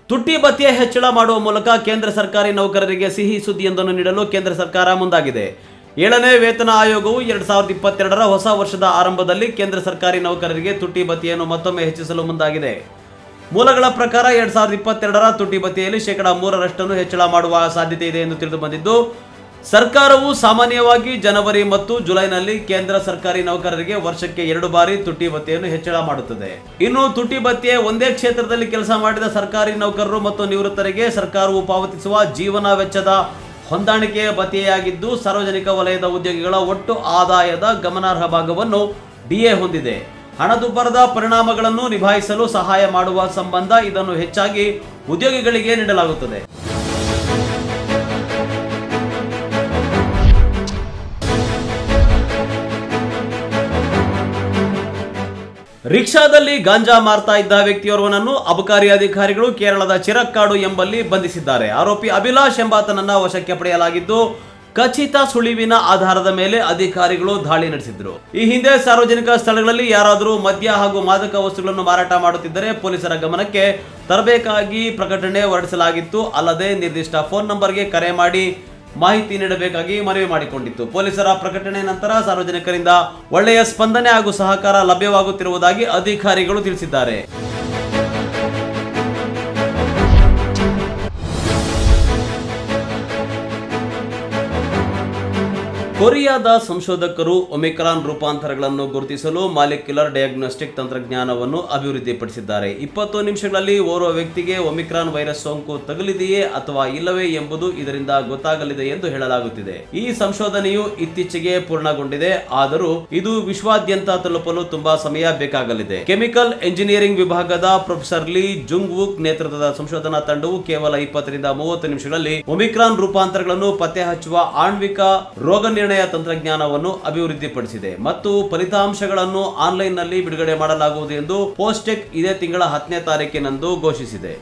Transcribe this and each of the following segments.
ತುಟ್ಟಿ ಭತ್ಯೆ ಹೆಚ್ಚಳ ಮಾಡುವ ಮೂಲಕ ಕೇಂದ್ರ ಸರ್ಕಾರಿ ನೌಕರರಿಗೆ ಸಿಹಿ ಸುದ್ದಿಯೊಂದನ್ನು ನೀಡಲು ಕೇಂದ್ರ ಸರ್ಕಾರ ಮುಂದಾಗಿದೆ ಏಳನೇ ವೇತನ ಆಯೋಗವು ಎರಡ್ ಸಾವಿರದ ಇಪ್ಪತ್ತೆರಡರ ಹೊಸ ವರ್ಷದ ಆರಂಭದಲ್ಲಿ ಕೇಂದ್ರ ಸರ್ಕಾರಿ ನೌಕರರಿಗೆ ತುಟ್ಟಿ ಭತ್ಯೆಯನ್ನು ಮತ್ತೊಮ್ಮೆ ಹೆಚ್ಚಿಸಲು ಮುಂದಾಗಿದೆ ಮೂಲಗಳ ಪ್ರಕಾರ ಎರಡ್ ಸಾವಿರದ ಇಪ್ಪತ್ತೆರಡರ ತುಟ್ಟಿ ಭತ್ಯೆಯಲ್ಲಿ ಶೇಕಡ ಮೂರರಷ್ಟನ್ನು ಹೆಚ್ಚಳ ಮಾಡುವ ಸಾಧ್ಯತೆ ಇದೆ ಎಂದು ತಿಳಿದು ಬಂದಿದ್ದು ಸರ್ಕಾರವು ಸಾಮಾನ್ಯವಾಗಿ ಜನವರಿ ಮತ್ತು ಜುಲೈನಲ್ಲಿ ಕೇಂದ್ರ ಸರ್ಕಾರಿ ನೌಕರರಿಗೆ ವರ್ಷಕ್ಕೆ ಎರಡು ಬಾರಿ ತುಟ್ಟಿ ಭತ್ಯೆಯನ್ನು ಹೆಚ್ಚಳ ಮಾಡುತ್ತದೆ ಇನ್ನು ತುಟ್ಟಿ ಭತ್ಯೆ ಒಂದೇ ಕ್ಷೇತ್ರದಲ್ಲಿ ಕೆಲಸ ಮಾಡಿದ ಸರ್ಕಾರಿ ನೌಕರರು ಮತ್ತು ನಿವೃತ್ತರಿಗೆ ಸರ್ಕಾರವು ಪಾವತಿಸುವ ಜೀವನ ವೆಚ್ಚದ ಹೊಂದಾಣಿಕೆಯ ಭತ್ಯೆಯಾಗಿದ್ದು ಸಾರ್ವಜನಿಕ ವಲಯದ ಉದ್ಯೋಗಿಗಳ ಒಟ್ಟು ಆದಾಯದ ಗಮನಾರ್ಹ ಭಾಗವನ್ನು ಡಿಎ ಹೊಂದಿದೆ ಹಣದುಬ್ಬರದ ಪರಿಣಾಮಗಳನ್ನು ನಿಭಾಯಿಸಲು ಸಹಾಯ ಮಾಡುವ ಸಂಬಂಧ ಇದನ್ನು ಹೆಚ್ಚಾಗಿ ಉದ್ಯೋಗಿಗಳಿಗೆ ನೀಡಲಾಗುತ್ತದೆ ರಿಕ್ಷಾದಲ್ಲಿ ಗಾಂಜಾ ಮಾರ್ತಾ ಇದ್ದ ವ್ಯಕ್ತಿಯೋರ್ವನನ್ನು ಅಬಕಾರಿ ಅಧಿಕಾರಿಗಳು ಕೇರಳದ ಚಿರಕ್ಕಾಡು ಎಂಬಲ್ಲಿ ಬಂಧಿಸಿದ್ದಾರೆ ಆರೋಪಿ ಅಭಿಲಾಷ್ ಎಂಬಾತನನ್ನ ವಶಕ್ಕೆ ಪಡೆಯಲಾಗಿದ್ದು ಖಚಿತ ಸುಳಿವಿನ ಆಧಾರದ ಮೇಲೆ ಅಧಿಕಾರಿಗಳು ದಾಳಿ ನಡೆಸಿದ್ರು ಈ ಹಿಂದೆ ಸಾರ್ವಜನಿಕ ಸ್ಥಳಗಳಲ್ಲಿ ಯಾರಾದರೂ ಮದ್ಯ ಹಾಗೂ ಮಾದಕ ವಸ್ತುಗಳನ್ನು ಮಾರಾಟ ಮಾಡುತ್ತಿದ್ದರೆ ಪೊಲೀಸರ ಗಮನಕ್ಕೆ ತರಬೇಕಾಗಿ ಪ್ರಕಟಣೆ ಹೊರಡಿಸಲಾಗಿತ್ತು ಅಲ್ಲದೆ ನಿರ್ದಿಷ್ಟ ಫೋನ್ ನಂಬರ್ಗೆ ಕರೆ ಮಾಡಿ ಮಾಹಿತಿ ನೀಡಬೇಕಾಗಿ ಮನವಿ ಮಾಡಿಕೊಂಡಿತ್ತು ಪೊಲೀಸರ ಪ್ರಕಟಣೆ ನಂತರ ಸಾರ್ವಜನಿಕರಿಂದ ಒಳ್ಳೆಯ ಸ್ಪಂದನೆ ಹಾಗೂ ಸಹಕಾರ ಲಭ್ಯವಾಗುತ್ತಿರುವುದಾಗಿ ಅಧಿಕಾರಿಗಳು ತಿಳಿಸಿದ್ದಾರೆ ಕೊರಿಯಾದ ಸಂಶೋಧಕರು ಒಮಿಕ್ರಾನ್ ರೂಪಾಂತರಗಳನ್ನು ಗುರುತಿಸಲು ಮಾಲಿಕ್ಯುಲರ್ ಡಯಾಗ್ನೋಸ್ಟಿಕ್ ತಂತ್ರಜ್ಞಾನವನ್ನು ಅಭಿವೃದ್ಧಿಪಡಿಸಿದ್ದಾರೆ ಇಪ್ಪತ್ತು ನಿಮಿಷಗಳಲ್ಲಿ ಓರ್ವ ವ್ಯಕ್ತಿಗೆ ಒಮಿಕ್ರಾನ್ ವೈರಸ್ ಸೋಂಕು ತಗುಲಿದೆಯೇ ಅಥವಾ ಇಲ್ಲವೇ ಎಂಬುದು ಇದರಿಂದ ಗೊತ್ತಾಗಲಿದೆ ಎಂದು ಹೇಳಲಾಗುತ್ತಿದೆ ಈ ಸಂಶೋಧನೆಯು ಇತ್ತೀಚೆಗೆ ಪೂರ್ಣಗೊಂಡಿದೆ ಆದರೂ ಇದು ವಿಶ್ವಾದ್ಯಂತ ತಲುಪಲು ತುಂಬಾ ಸಮಯ ಬೇಕಾಗಲಿದೆ ಕೆಮಿಕಲ್ ಎಂಜಿನಿಯರಿಂಗ್ ವಿಭಾಗದ ಪ್ರೊಫೆಸರ್ ಲೀ ಜುಂಗ್ ವುಕ್ ನೇತೃತ್ವದ ಸಂಶೋಧನಾ ತಂಡವು ಕೇವಲ ಇಪ್ಪತ್ತರಿಂದ ಮೂವತ್ತು ನಿಮಿಷಗಳಲ್ಲಿ ಒಮಿಕ್ರಾನ್ ರೂಪಾಂತರಗಳನ್ನು ಪತ್ತೆ ಹಚ್ಚುವ ಆಣ್ವಿಕ ರೋಗ ನಿರ್ಣಯ ತಂತ್ರಜ್ಞಾನವನ್ನು ಅಭಿವೃದ್ಧಿಪಡಿಸಿದೆ ಮತ್ತು ಫಲಿತಾಂಶಗಳನ್ನು ಆನ್ಲೈನ್ನಲ್ಲಿ ಬಿಡುಗಡೆ ಮಾಡಲಾಗುವುದು ಎಂದು ಪೋಸ್ಟೆಕ್ ಇದೇ ತಿಂಗಳ ಹತ್ತನೇ ತಾರೀಕಿನಂದು ಘೋಷಿಸಿದೆ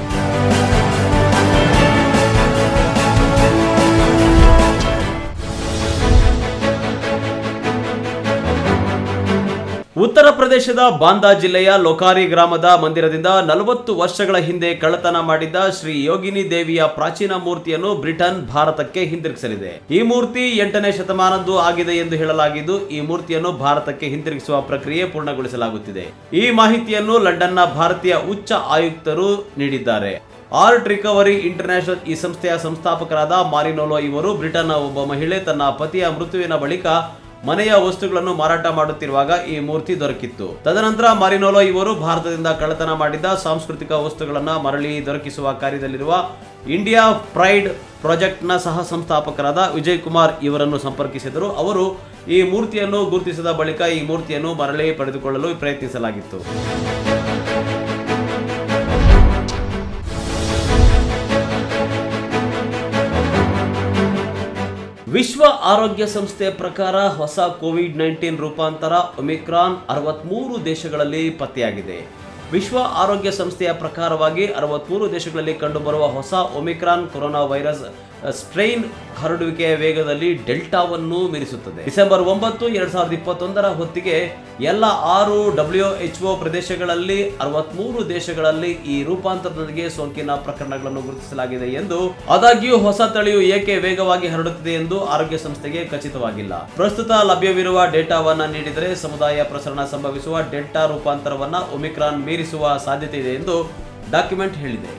ಉತ್ತರ ಪ್ರದೇಶದ ಬಾಂದಾ ಜಿಲ್ಲೆಯ ಲೋಕಾರಿ ಗ್ರಾಮದ ಮಂದಿರದಿಂದ ನಲವತ್ತು ವರ್ಷಗಳ ಹಿಂದೆ ಕಳ್ಳತನ ಮಾಡಿದ್ದ ಶ್ರೀ ಯೋಗಿನಿ ದೇವಿಯ ಪ್ರಾಚೀನ ಮೂರ್ತಿಯನ್ನು ಬ್ರಿಟನ್ ಭಾರತಕ್ಕೆ ಹಿಂದಿರುಗಿಸಲಿದೆ ಈ ಮೂರ್ತಿ ಎಂಟನೇ ಶತಮಾನದ್ದು ಆಗಿದೆ ಎಂದು ಹೇಳಲಾಗಿದ್ದು ಈ ಮೂರ್ತಿಯನ್ನು ಭಾರತಕ್ಕೆ ಹಿಂದಿರುಗಿಸುವ ಪ್ರಕ್ರಿಯೆ ಪೂರ್ಣಗೊಳಿಸಲಾಗುತ್ತಿದೆ ಈ ಮಾಹಿತಿಯನ್ನು ಲಂಡನ್ನ ಭಾರತೀಯ ಉಚ್ಚ ಆಯುಕ್ತರು ನೀಡಿದ್ದಾರೆ ಆರ್ಟ್ ರಿಕವರಿ ಇಂಟರ್ನ್ಯಾಷನಲ್ ಈ ಸಂಸ್ಥೆಯ ಸಂಸ್ಥಾಪಕರಾದ ಮಾರಿನೋಲೋ ಇವರು ಬ್ರಿಟನ್ನ ಒಬ್ಬ ಮಹಿಳೆ ತನ್ನ ಪತಿಯ ಮೃತ್ಯುವಿನ ಬಳಿಕ ಮನೆಯ ವಸ್ತುಗಳನ್ನು ಮಾರಾಟ ಮಾಡುತ್ತಿರುವಾಗ ಈ ಮೂರ್ತಿ ದೊರಕಿತ್ತು ತದನಂತರ ಮಾರಿನೋಲೋ ಇವರು ಭಾರತದಿಂದ ಕಳ್ಳತನ ಮಾಡಿದ್ದ ಸಾಂಸ್ಕೃತಿಕ ವಸ್ತುಗಳನ್ನು ಮರಳಿ ದೊರಕಿಸುವ ಕಾರ್ಯದಲ್ಲಿರುವ ಇಂಡಿಯಾ ಪ್ರೈಡ್ ಪ್ರಾಜೆಕ್ಟ್ನ ಸಹ ಸಂಸ್ಥಾಪಕರಾದ ವಿಜಯ್ ಕುಮಾರ್ ಇವರನ್ನು ಸಂಪರ್ಕಿಸಿದರು ಅವರು ಈ ಮೂರ್ತಿಯನ್ನು ಗುರುತಿಸಿದ ಬಳಿಕ ಈ ಮೂರ್ತಿಯನ್ನು ಮರಳಿ ಪಡೆದುಕೊಳ್ಳಲು ಪ್ರಯತ್ನಿಸಲಾಗಿತ್ತು ವಿಶ್ವ ಆರೋಗ್ಯ ಸಂಸ್ಥೆ ಪ್ರಕಾರ ಹೊಸ ಕೋವಿಡ್ ನೈನ್ಟೀನ್ ರೂಪಾಂತರ ಒಮಿಕ್ರಾನ್ ಅರವತ್ಮೂರು ದೇಶಗಳಲ್ಲಿ ಪತ್ತೆಯಾಗಿದೆ ವಿಶ್ವ ಆರೋಗ್ಯ ಸಂಸ್ಥೆಯ ಪ್ರಕಾರವಾಗಿ ಅರವತ್ಮೂರು ದೇಶಗಳಲ್ಲಿ ಕಂಡುಬರುವ ಹೊಸ ಒಮಿಕ್ರಾನ್ ಕೊರೋನಾ ವೈರಸ್ ಸ್ಟ್ರೈನ್ ಹರಡುವಿಕೆಯ ವೇಗದಲ್ಲಿ ಡೆಲ್ಟಾವನ್ನು ಮೀರಿಸುತ್ತದೆ ಡಿಸೆಂಬರ್ ಒಂಬತ್ತು ಎರಡ್ ಸಾವಿರದ ಇಪ್ಪತ್ತೊಂದರ ಹೊತ್ತಿಗೆ ಎಲ್ಲ ಆರು ಡಬ್ಲ್ಯೂ ಎಚ್ಒ ಪ್ರದೇಶಗಳಲ್ಲಿ ಅರವತ್ಮೂರು ದೇಶಗಳಲ್ಲಿ ಈ ರೂಪಾಂತರದೊಂದಿಗೆ ಸೋಂಕಿನ ಪ್ರಕರಣಗಳನ್ನು ಗುರುತಿಸಲಾಗಿದೆ ಎಂದು ಆದಾಗ್ಯೂ ಹೊಸ ತಳಿಯು ಏಕೆ ವೇಗವಾಗಿ ಹರಡುತ್ತಿದೆ ಎಂದು ಆರೋಗ್ಯ ಸಂಸ್ಥೆಗೆ ಖಚಿತವಾಗಿಲ್ಲ ಪ್ರಸ್ತುತ ಲಭ್ಯವಿರುವ ಡೇಟಾವನ್ನ ನೀಡಿದರೆ ಸಮುದಾಯ ಪ್ರಸರಣ ಸಂಭವಿಸುವ ಡೆಲ್ಟಾ ರೂಪಾಂತರವನ್ನ ಒಮಿಕ್ರಾನ್ ಮೀರಿಸುವ ಸಾಧ್ಯತೆ ಇದೆ ಎಂದು ಡಾಕ್ಯುಮೆಂಟ್ ಹೇಳಿದೆ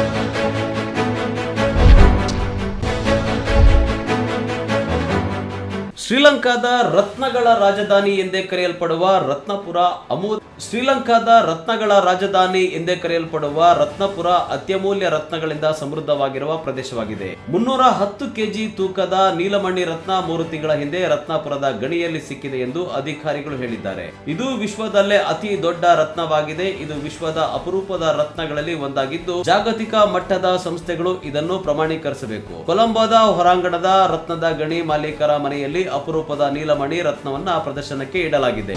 ಶ್ರೀಲಂಕಾದ ರತ್ನಗಳ ರಾಜಧಾನಿ ಎಂದೇ ಕರೆಯಲ್ಪಡುವ ರತ್ನಪುರ ಅಮೂ ಶ್ರೀಲಂಕಾದ ರತ್ನಗಳ ರಾಜಧಾನಿ ಎಂದೇ ಕರೆಯಲ್ಪಡುವ ರತ್ನಪುರ ಅತ್ಯಮೂಲ್ಯ ರತ್ನಗಳಿಂದ ಸಮೃದ್ಧವಾಗಿರುವ ಪ್ರದೇಶವಾಗಿದೆ ಮುನ್ನೂರ ಹತ್ತು ಕೆಜಿ ತೂಕದ ನೀಲಮಣಿ ರತ್ನ ಮೂರು ತಿಂಗಳ ಹಿಂದೆ ರತ್ನಪುರದ ಗಣಿಯಲ್ಲಿ ಸಿಕ್ಕಿದೆ ಎಂದು ಅಧಿಕಾರಿಗಳು ಹೇಳಿದ್ದಾರೆ ಇದು ವಿಶ್ವದಲ್ಲೇ ಅತಿ ದೊಡ್ಡ ರತ್ನವಾಗಿದೆ ಇದು ವಿಶ್ವದ ಅಪರೂಪದ ರತ್ನಗಳಲ್ಲಿ ಒಂದಾಗಿದ್ದು ಜಾಗತಿಕ ಮಟ್ಟದ ಸಂಸ್ಥೆಗಳು ಇದನ್ನು ಪ್ರಮಾಣೀಕರಿಸಬೇಕು ಕೊಲಂಬೋದ ಹೊರಾಂಗಣದ ರತ್ನದ ಗಣಿ ಮಾಲೀಕರ ಮನೆಯಲ್ಲಿ ಅಪರೂಪದ ನೀಲಮಣಿ ರತ್ನವನ್ನ ಪ್ರದರ್ಶನಕ್ಕೆ ಇಡಲಾಗಿದೆ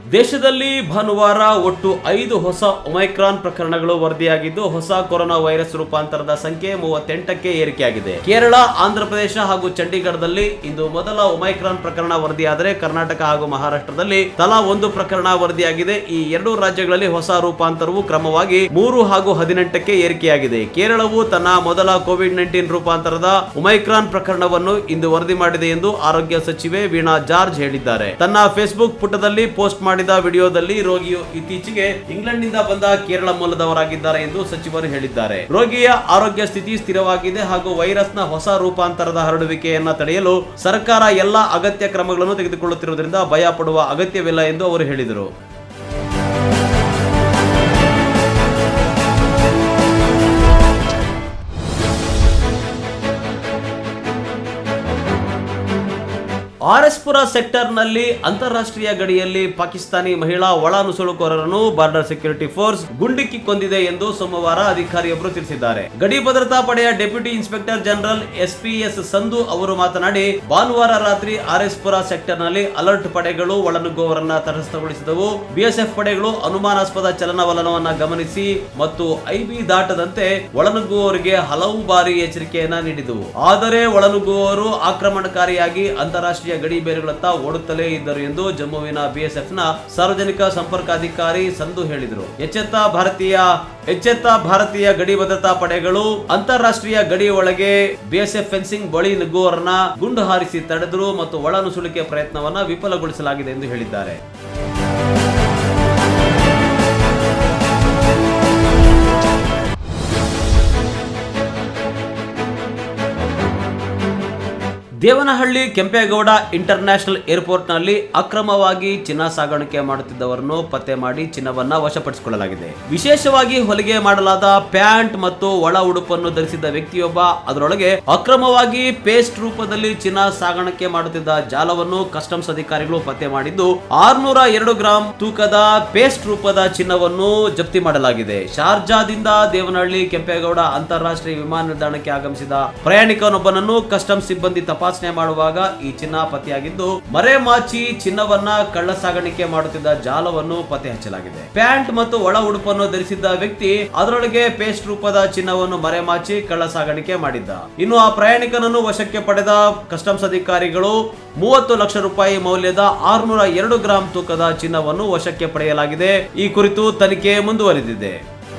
ದೇಶದಲ್ಲಿ ಭಾನುವಾರ ಒಟ್ಟು ಐದು ಹೊಸ ಒಮೈಕ್ರಾನ್ ಪ್ರಕರಣಗಳು ವರದಿಯಾಗಿದ್ದು ಹೊಸ ಕೊರೋನಾ ವೈರಸ್ ರೂಪಾಂತರದ ಸಂಖ್ಯೆ ಮೂವತ್ತೆಂಟಕ್ಕೆ ಏರಿಕೆಯಾಗಿದೆ ಕೇರಳ ಆಂಧ್ರಪ್ರದೇಶ ಹಾಗೂ ಚಂಡೀಗಢದಲ್ಲಿ ಇಂದು ಮೊದಲ ಒಮೈಕ್ರಾನ್ ಪ್ರಕರಣ ವರದಿಯಾದರೆ ಕರ್ನಾಟಕ ಹಾಗೂ ಮಹಾರಾಷ್ಟ್ರದಲ್ಲಿ ತಲಾ ಒಂದು ಪ್ರಕರಣ ವರದಿಯಾಗಿದೆ ಈ ಎರಡೂ ರಾಜ್ಯಗಳಲ್ಲಿ ಹೊಸ ರೂಪಾಂತರವು ಕ್ರಮವಾಗಿ ಮೂರು ಹಾಗೂ ಹದಿನೆಂಟಕ್ಕೆ ಏರಿಕೆಯಾಗಿದೆ ಕೇರಳವು ತನ್ನ ಮೊದಲ ಕೋವಿಡ್ ನೈನ್ಟೀನ್ ರೂಪಾಂತರದ ಒಮೈಕ್ರಾನ್ ಪ್ರಕರಣವನ್ನು ಇಂದು ವರದಿ ಮಾಡಿದೆ ಎಂದು ಆರೋಗ್ಯ ಸಚಿವೆ ವೀಣಾ ಜಾರ್ಜ್ ಹೇಳಿದ್ದಾರೆ ತನ್ನ ಫೇಸ್ಬುಕ್ ಪುಟದಲ್ಲಿ ಪೋಸ್ಟ್ ಮಾಡಿದ ವಿಡಿಯೋದಲ್ಲಿ ರೋಗಿಯು ಇತ್ತೀಚೆಗೆ ಇಂಗ್ಲೆಂಡ್ನಿಂದ ಬಂದ ಕೇರಳ ಮೂಲದವರಾಗಿದ್ದಾರೆ ಎಂದು ಸಚಿವರು ಹೇಳಿದ್ದಾರೆ ರೋಗಿಯ ಆರೋಗ್ಯ ಸ್ಥಿತಿ ಸ್ಥಿರವಾಗಿದೆ ಹಾಗೂ ವೈರಸ್ನ ಹೊಸ ರೂಪಾಂತರದ ಹರಡುವಿಕೆಯನ್ನ ತಡೆಯಲು ಸರ್ಕಾರ ಎಲ್ಲಾ ಅಗತ್ಯ ಕ್ರಮಗಳನ್ನು ತೆಗೆದುಕೊಳ್ಳುತ್ತಿರುವುದರಿಂದ ಭಯ ಪಡುವ ಅಗತ್ಯವಿಲ್ಲ ಎಂದು ಅವರು ಹೇಳಿದರು ಆರ್ಎಸ್ಪುರ ಸೆಕ್ಟರ್ನಲ್ಲಿ ಅಂತಾರಾಷ್ಟ್ರೀಯ ಗಡಿಯಲ್ಲಿ ಪಾಕಿಸ್ತಾನಿ ಮಹಿಳಾ ಒಳ ನುಸುಳುಕೋರರನ್ನು ಬಾರ್ಡರ್ ಸೆಕ್ಯೂರಿಟಿ ಫೋರ್ಸ್ ಗುಂಡಿಕ್ಕಿ ಕೊಂದಿದೆ ಎಂದು ಸೋಮವಾರ ಅಧಿಕಾರಿಯೊಬ್ಬರು ತಿಳಿಸಿದ್ದಾರೆ ಗಡಿ ಭದ್ರತಾ ಪಡೆಯ deputy inspector general SPS Sandhu ಅವರು ಮಾತನಾಡಿ ಭಾನುವಾರ ರಾತ್ರಿ ಆರ್ಎಸ್ಪುರ ಸೆಕ್ಟರ್ನಲ್ಲಿ ಅಲರ್ಟ್ ಪಡೆಗಳು ಒಳನುಗ್ಗುವವರನ್ನ ತಟಸ್ಥಗೊಳಿಸಿದವು ಬಿಎಸ್ಎಫ್ ಪಡೆಗಳು ಅನುಮಾನಾಸ್ಪದ ಚಲನವಲನವನ್ನ ಗಮನಿಸಿ ಮತ್ತು ಐಬಿ ದಾಟದಂತೆ ಒಳನುಗ್ಗುವವರಿಗೆ ಹಲವು ಬಾರಿ ಎಚ್ಚರಿಕೆಯನ್ನ ನೀಡಿದವು ಆದರೆ ಒಳನುಗ್ಗುವವರು ಆಕ್ರಮಣಕಾರಿಯಾಗಿ ಅಂತಾರಾಷ್ಟ್ರೀಯ ಗಡಿ ಬೇರುಗಳತ್ತ ಓಡುತ್ತಲೇ ಇದ್ದರು ಎಂದು ಜಮ್ಮುವಿನ ಬಿಎಸ್ಎಫ್ ನ ಸಾರ್ವಜನಿಕ ಸಂಪರ್ಕಾಧಿಕಾರಿ ಸಂಧು ಹೇಳಿದರು ಎಚ್ಚೆತ್ತ ಭಾರತೀಯ ಎಚ್ಚೆತ್ತ ಭಾರತೀಯ ಗಡಿ ಭದ್ರತಾ ಪಡೆಗಳು ಅಂತಾರಾಷ್ಟ್ರೀಯ ಗಡಿ ಒಳಗೆ ಬಿಎಸ್ಎಫ್ ಫೆನ್ಸಿಂಗ್ ಬಳಿ ನುಗ್ಗುವವರನ್ನ ಗುಂಡು ಹಾರಿಸಿ ತಡೆದರು ಮತ್ತು ಒಳ ನುಸುಳಿಕೆ ಪ್ರಯತ್ನವನ್ನ ವಿಫಲಗೊಳಿಸಲಾಗಿದೆ ಎಂದು ಹೇಳಿದ್ದಾರೆ ದೇವನಹಳ್ಳಿ ಕೆಂಪೇಗೌಡ ಇಂಟರ್ನ್ಯಾಷನಲ್ ಏರ್ಪೋರ್ಟ್ ನಲ್ಲಿ ಅಕ್ರಮವಾಗಿ ಚಿನ್ನ ಸಾಗಾಣಿಕೆ ಮಾಡುತ್ತಿದ್ದವರನ್ನು ಪತ್ತೆ ಮಾಡಿ ಚಿನ್ನವನ್ನ ವಶಪಡಿಸಿಕೊಳ್ಳಲಾಗಿದೆ ವಿಶೇಷವಾಗಿ ಹೊಲಿಗೆ ಮಾಡಲಾದ ಪ್ಯಾಂಟ್ ಮತ್ತು ಒಳ ಉಡುಪನ್ನು ಧರಿಸಿದ್ದ ವ್ಯಕ್ತಿಯೊಬ್ಬ ಅದರೊಳಗೆ ಅಕ್ರಮವಾಗಿ ಪೇಸ್ಟ್ ರೂಪದಲ್ಲಿ ಚಿನ್ನ ಸಾಗಾಣಿಕೆ ಮಾಡುತ್ತಿದ್ದ ಜಾಲವನ್ನು ಕಸ್ಟಮ್ಸ್ ಅಧಿಕಾರಿಗಳು ಪತ್ತೆ ಮಾಡಿದ್ದು ಆರ್ನೂರ ಎರಡು ಗ್ರಾಂ ತೂಕದ ಪೇಸ್ಟ್ ರೂಪದ ಚಿನ್ನವನ್ನು ಜಪ್ತಿ ಮಾಡಲಾಗಿದೆ ಶಾರ್ಜಾದಿಂದ ದೇವನಹಳ್ಳಿ ಕೆಂಪೇಗೌಡ ಅಂತಾರಾಷ್ಟ್ರೀಯ ವಿಮಾನ ನಿಲ್ದಾಣಕ್ಕೆ ಆಗಮಿಸಿದ ಪ್ರಯಾಣಿಕನೊಬ್ಬನನ್ನು ಕಸ್ಟಮ್ಸ್ ಸಿಬ್ಬಂದಿ ತಪಾಸಣೆ ಮಾಡುವಾಗ ಈ ಚಿನ್ನ ಪತ್ತೆಯಾಗಿದ್ದು ಮರೆಮಾಚಿ ಚಿನ್ನವನ್ನ ಕಳ್ಳ ಸಾಗಾಣಿಕೆ ಮಾಡುತ್ತಿದ್ದ ಜಾಲವನ್ನು ಪತ್ತೆ ಹಚ್ಚಲಾಗಿದೆ ಪ್ಯಾಂಟ್ ಮತ್ತು ಒಳ ಉಡುಪನ್ನು ಧರಿಸಿದ್ದ ವ್ಯಕ್ತಿ ಅದರೊಳಗೆ ಪೇಸ್ಟ್ ರೂಪದ ಚಿನ್ನವನ್ನು ಮರೆಮಾಚಿ ಕಳ್ಳ ಸಾಗಾಣಿಕೆ ಮಾಡಿದ್ದ ಇನ್ನು ಆ ಪ್ರಯಾಣಿಕನನ್ನು ವಶಕ್ಕೆ ಪಡೆದ ಕಸ್ಟಮ್ಸ್ ಅಧಿಕಾರಿಗಳು ಮೂವತ್ತು ಲಕ್ಷ ರೂಪಾಯಿ ಮೌಲ್ಯದ ಆರುನೂರ ಎರಡು ಗ್ರಾಂ ತೂಕದ ಚಿನ್ನವನ್ನು ವಶಕ್ಕೆ ಪಡೆಯಲಾಗಿದೆ ಈ ಕುರಿತು ತನಿಖೆ ಮುಂದುವರೆದಿದೆ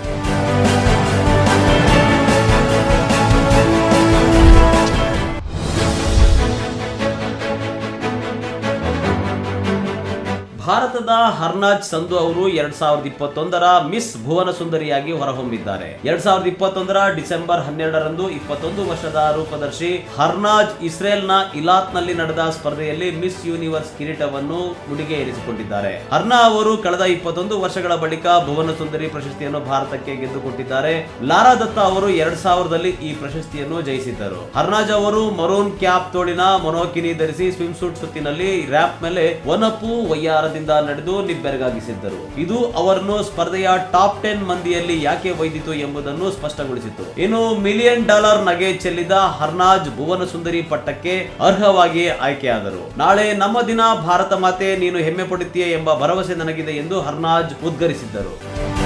ಭಾರತದ ಹರ್ನಾಜ್ ಸಂಧು ಅವರು ಎರಡ್ ಸಾವಿರದ ಇಪ್ಪತ್ತೊಂದರ ಮಿಸ್ ಭುವನ ಸುಂದರಿಯಾಗಿ ಹೊರಹೊಮ್ಮಿದ್ದಾರೆ ಎರಡ್ ಸಾವಿರದ ಇಪ್ಪತ್ತೊಂದರ ಡಿಸೆಂಬರ್ ಹನ್ನೆರಡರಂದು ಇಪ್ಪತ್ತೊಂದು ವರ್ಷದ ರೂಪದರ್ಶಿ ಹರ್ನಾಜ್ ಇಸ್ರೇಲ್ನ ಇಲಾತ್ ನಲ್ಲಿ ನಡೆದ ಸ್ಪರ್ಧೆಯಲ್ಲಿ ಮಿಸ್ ಯೂನಿವರ್ಸ್ ಕಿರೀಟವನ್ನು ಮುಡಿಗೆ ಏರಿಸಿಕೊಂಡಿದ್ದಾರೆ ಹರ್ನಾ ಅವರು ಕಳೆದ ಇಪ್ಪತ್ತೊಂದು ವರ್ಷಗಳ ಬಳಿಕ ಭುವನ ಸುಂದರಿ ಪ್ರಶಸ್ತಿಯನ್ನು ಭಾರತಕ್ಕೆ ಗೆದ್ದುಕೊಟ್ಟಿದ್ದಾರೆ ಲಾರಾ ದತ್ತ ಅವರು ಎರಡ್ ಸಾವಿರದಲ್ಲಿ ಈ ಪ್ರಶಸ್ತಿಯನ್ನು ಜಯಿಸಿದ್ದರು ಹರ್ನಾಜ್ ಅವರು ಮರೂನ್ ಕ್ಯಾಪ್ ತೋಳಿನ ಮೊನೋಕಿನಿ ಧರಿಸಿ ಸ್ವಿಮ್ ಸೂಟ್ ಸುತ್ತಿನಲ್ಲಿ ರ್ಯಾಪ್ ಮೇಲೆ ಒನಪು ವಯ್ಯಾರದಿಂದ ನಡೆದು ನಿಬ್ಬೆರಗಾಗಿಸಿದ್ದರು ಇದು ಅವರನ್ನು ಸ್ಪರ್ಧೆಯ ಟಾಪ್ ಟೆನ್ ಮಂದಿಯಲ್ಲಿ ಯಾಕೆ ಒಯ್ದಿತು ಎಂಬುದನ್ನು ಸ್ಪಷ್ಟಗೊಳಿಸಿತು ಇನ್ನು ಮಿಲಿಯನ್ ಡಾಲರ್ ನಗೆ ಚೆಲ್ಲಿದ ಹರ್ನಾಜ್ ಭುವನ ಸುಂದರಿ ಪಟ್ಟಕ್ಕೆ ಅರ್ಹವಾಗಿ ಆಯ್ಕೆಯಾದರು ನಾಳೆ ನಮ್ಮ ದಿನ ಭಾರತ ಮಾತೆ ನೀನು ಹೆಮ್ಮೆ ಪಡುತ್ತೀಯ ಎಂಬ ಭರವಸೆ ನನಗಿದೆ ಎಂದು ಹರ್ನಾಜ್ ಉದ್ಗರಿಸಿದ್ದರು